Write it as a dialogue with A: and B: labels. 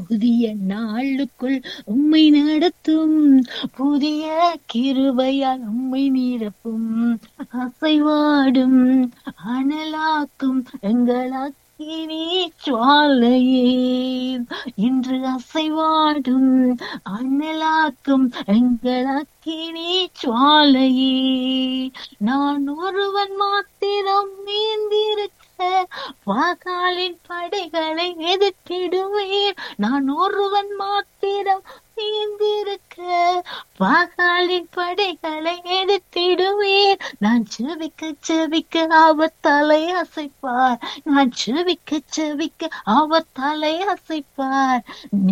A: புதிய நாளுக்குள் உம்மை நடத்தும் புதிய கிருபையால் உம்மை நிரப்பும் அசைவாடும் அனலாக்கும் எங்களாக்கினி சுவாலையே இன்று அசைவாடும் அனலாக்கும் எங்களாக்கினி சுவாலையே நான் ஒருவன் மாத்திரம் மீந்திருக்க வாகாலின் படைகளை எதிர்த்திடுவேன் நான் ஒருவன் மாத்திரம் மீந்திருக்க வாகாலின் படைகளை எதிர்த்திடுவேன் நான் செவிக்க செவிக்க அவர் தலை அசைப்பார் நான் செவிக்க செவிக்க அவர் தலை அசைப்பார்